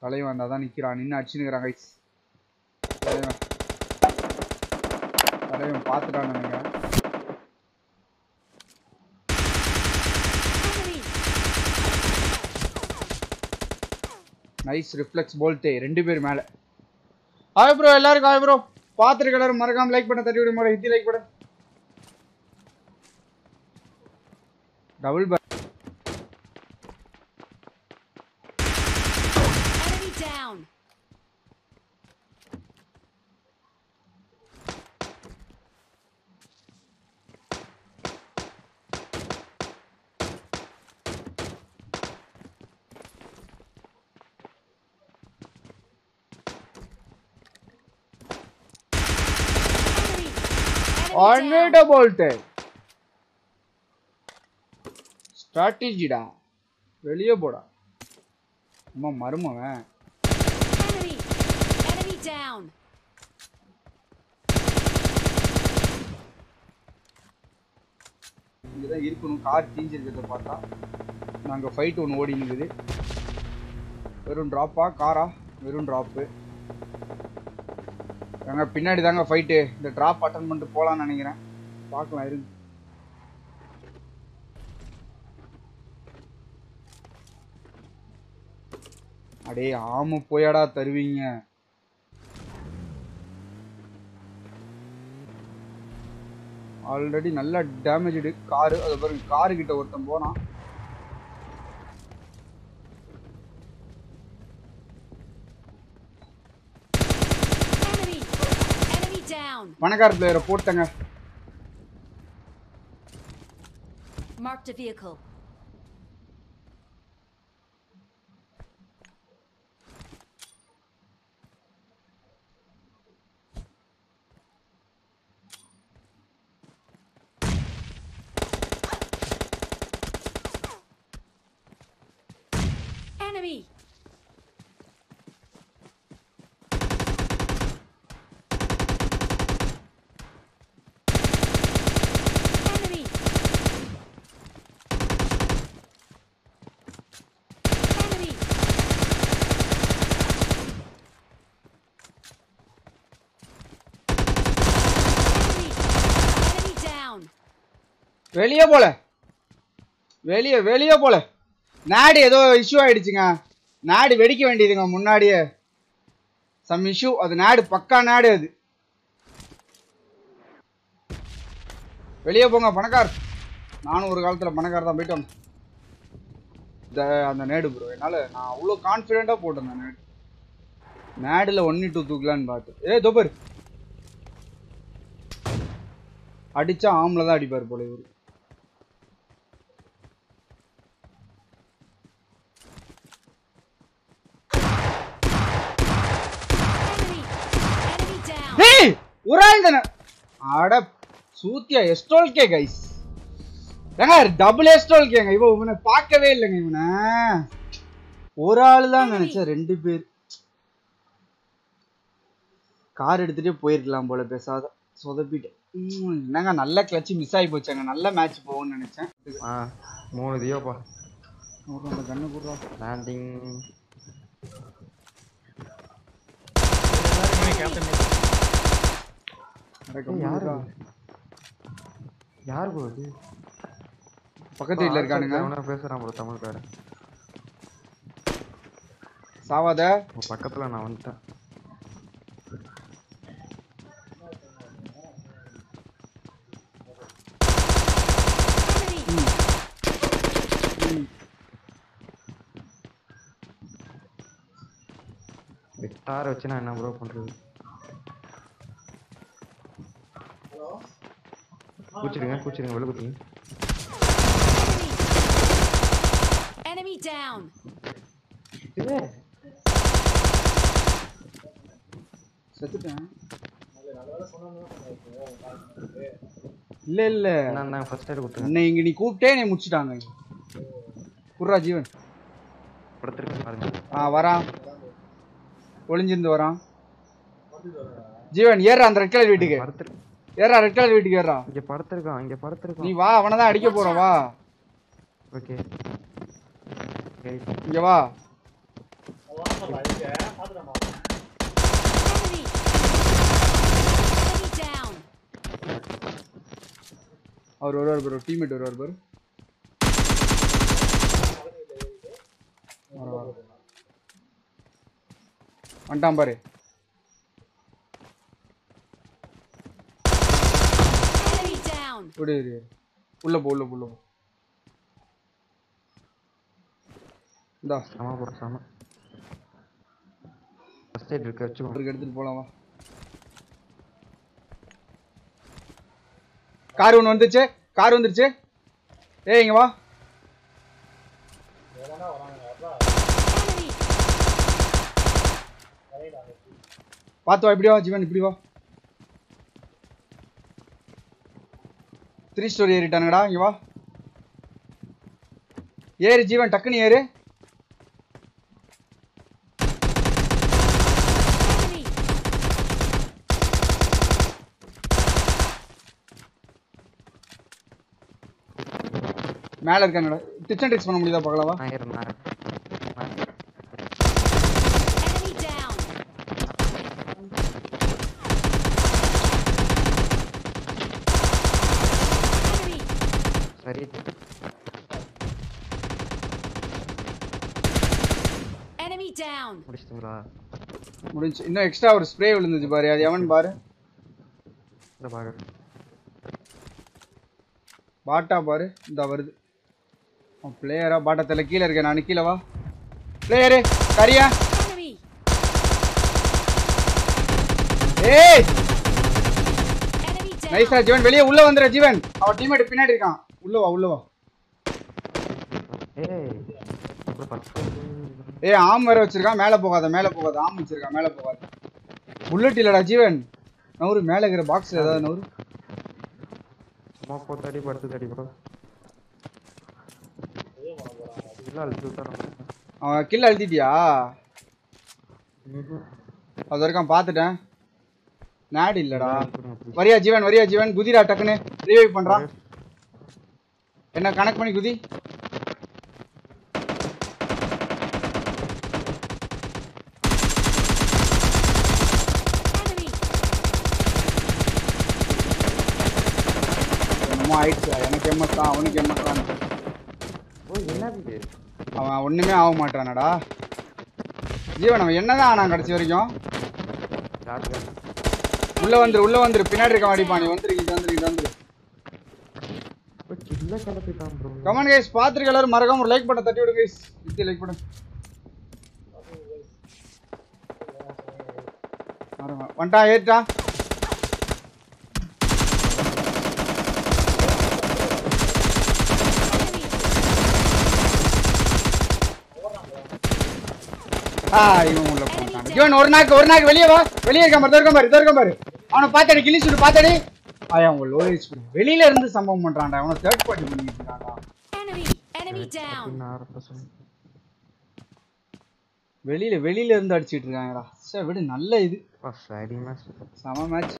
தலைவன் வந்தா தான் நிக்கிறான் நின்று அடிச்சுனுக்கிறான் கைஸ் தலைவன் தலைவன் பார்த்துட்டான் நினைக்கிறேன் Enemy! நைஸ் ரிஃப்ளெக்ஸ் போல்ட்டே ரெண்டு பேர் மேல ஹாய் ப்ரோ எல்லாருக்கும் ஹாய் ப்ரோ பார்த்துட்டு எல்லாரும் மறக்காம லைக் பண்ண தட்டி விடுங்க ஹிந்தி லைக் பண்ண double back Enemy down! Enemy! Enemy ஆர்னேட்ட down! போல்ட்டே ஸ்ட்ராட்டஜிடா வெளியே போடா அம்மா மருமவன் Enemy! Enemy down! இங்கே தான் இருக்கணும் கார் தீஞ்சிருக்கிறத பார்த்தா நாங்கள் ஃபைட் ஒன்று ஓடி நிற்குது வெறும் ட்ராப்பா காரா வெறும் ட்ராப்பு ஏங்க பின்னாடி தாங்க ஃபைட்டு இந்த ட்ராப் அட்டன் பண்ணிட்டு போகலான்னு நினைக்கிறேன் பார்க்கலாம் இருங்க அடே ஆம போயாடா தருவீங்க ஆல்ரெடி நல்ல டேமேஜ்டு காரு அது பாருங்க காரு கிட்ட ஒருத்தன் போனான் Enemy! Enemy down! பணக்கார பிளேயரை போட்டங்க Marked a vehicle. Enemy! Enemy! Enemy! Enemy! Enemy down! வெளியே போல வெளியே வெளியே போல நாடு ஏதோ இஷ்யூ ஆயிடுச்சுங்க நாடு வெடிக்க வேண்டியதுங்க முன்னாடியே சம் இஷ்யூ அது நாடு பக்கா நாடு அது வெளியே போங்க பணக்கார் நானும் ஒரு காலத்துல பணக்கார தான் போயிட்டு வந்தேன் இந்த அந்த நேடு ப்ரோ என்னால நான் அவ்வளோ கான்ஃபிடென்ட்டாக போட்டேன் அந்த நேடு நேடில் ஒன்னி டூ தூக்கலான்னு பார்த்து ஏ தொபர் அடிச்சா ஆம்ல தான் அடிப்பார் போல இவரு Enemy! Enemy down! டேய் ஒரு ஆள் தானே அட சூத்தியா எஸ்டோல் கே கைஸ் ஏங்க டபுள் எஸ்டோல் கேங்க இவன் இவனை பார்க்கவே இல்லைங்க இவனை ஒரு ஆள் தான் நினைச்சேன் ரெண்டு பேர் கார் எடுத்துட்டே போயிருக்கலாம் போல பேசாத சொதப்பிட்டேன் ம், என்னங்க நல்ல கிளச்சு மிஸ் ஆகி போச்சாங்க நல்ல மேட்ச் போகும்னு நினைச்சேன் ஆ மூணு தியோப்பா ஒரு அந்த கண்ணு கூடுறா லேண்டிங் யாரு யார் ப்ரோ இது பக்கத்து வீட்டில் இருக்கானுங்க அவனா பேசுறான் ப்ரோ தமிழ்காரன் சாவாத உன் பக்கத்துல நான் வந்துட்டேன் Enemy! விட்டார வச்சு நான் என்ன ப்ரோ பண்றது கூச்சிடுங்க கூச்சிடுங்க வெளில கூச்சிடுங்க Enemy! Enemy down! செத்துட்டேன் இல்ல இல்ல நான் நான் ஃபர்ஸ்ட் எய்ட் கொடுத்துருங்க உன்னை இங்க நீ கூப்பிட்டே நீ முடிச்சிட்டாங்க குர்ரா ஜீவன் படுத்துருக்கேன் பாருங்க ஆ வரான் ஒளிஞ்சிருந்து வரான் ஜீவன் ஏறா அந்த ரெட் கலர் வீட்டுக்கு படுத்துரு ஏறா ரெட் கலர் வீட்டுக்கு ஏறா இங்க படுத்துருக்கான் இங்க நீ படுத்துருக்கான் வா அவனை தான் அடிக்க போறோம் வா ஓகே இங்க வா Enemy! Enemy down! அவர் வருவார் ப்ரோ டீம்மேட் வருவார் பாரு வர, வர. வந்துட்டான் பாரு Enemy down! விடு இரு, இரு. உள்ள போ உள்ள போ உள்ள போ இந்தா சம போட சம ஃபர்ஸ்ட் எய்ட் இருக்கு வச்சுக்கோ அவருக்கு எடுத்துட்டு போலாம் வா கார் ஒன்று வந்துச்சு கார் வந்துருச்சு ஏய் இங்க வா Enemy! பார்த்து வா இப்படி வா ஜீவன் இப்படி வா த்ரீ ஸ்டோரி ஏறிட்டானுங்கடா இங்க வா ஏறு ஜீவன் டக்குன்னு ஏறு Enemy! மேல இருக்கானுடா டிச் அண்ட் ட்ரிக்ஸ் பண்ண முடியுதா பார்க்கலாம் வா நான் ஏறேன் நான் ஏறேன். நான் ஏறேன். Enemy down! Enemy! சரி Enemy down! முடிச்சிட்டுங்களா முடிஞ்சு இன்னும் எக்ஸ்ட்ரா ஒரு ஸ்ப்ரே விழுந்துச்சு பாரு அது எவன் பாரு இந்த பாரு பாட்டா பாரு இந்த வருது பிளேயரா பாட்டா தெரியல கீழே இருக்கேன் நான் கீழே வா பிளேயரு கரியா Enemy! ஏய் Enemy down! நைஸா ஜீவன் வெளியே உள்ள வந்துற ஜீவன் அவன் டீம்மேட் பின்னாடி இருக்கான் உள்ள வா உள்ள வா ஏய் அப்புறம் பத்து ஏய் ஆம் வேற வச்சிருக்கான் மேல போகாத மேல போகாத ஆம் வச்சிருக்கான் மேல போகாத புல்லட் இல்லடா ஜீவன் நவரு மேல இருக்கிற பாக்ஸ் ஏதாவது நவரு சும்மா போட்டு அடி படுத்து அடி ப்ரோ இல்லை அழுத்து விட்டான் அவன் கில் அழுத்திட்டியா அது வரைக்கும் பார்த்துட்டேன் நாடு இல்லடா வரியா ஜீவன் வரியா ஜீவன் குதிரா டக்குன்னு ரீவைவ் பண்றான் என்ன கனெக்ட் பண்ணி குதி Enemy! என்னமோ ஆயிடுச்சு எனக்கு எம்எஸ் தான் அவனுக்கு எம்எஸ் தான் ஓ என்னது இது அவன் ஒண்ணுமே ஆக மாட்டானடா ஜீவன் அவன் என்னதான் ஆனான் கடைசி வரைக்கும் யாருக்கு உள்ள வந்துரு உள்ள வந்துரு பின்னாடி இருக்க அடிப்பான் நீ வந்துரு இது வந்துரு இது வந்துரு ஓ சின்ன கிளப்பிட்டான் ப்ரோ கமெண்ட் கைஸ் பாத்துருக்க எல்லாரும் மறக்காம ஒரு லைக் பண்ண தட்டி விடுங்க கைஸ் நித்தி லைக் பண்ணு மறக்காம. வந்துட்டான் ஏறிட்டான் ஆ இவன் உள்ள போட்டான் இவன் ஒரு நாக்கு ஒரு நாக்கு வெளியே வா வெளியே இருக்க பாரு இருக்க பாரு இதோ இருக்க பாரு அவனை பாத்தடி கிளி சுட்டு பாத்தடி ஆயா அவங்க லோ ஏஜ் வெளியில இருந்து சம்பவம் பண்றான்டா அவனை தேர்ட் பார்ட்டி பண்ணிட்டு இருக்கான்டா Enemy! Enemy down! பின்ன ஆறு பர்சன்ட் வெளியில வெளியில இருந்து அடிச்சிட்டு இருக்காங்கடா சே விடு நல்ல இது சரி மேட்ச் செம மேட்ச்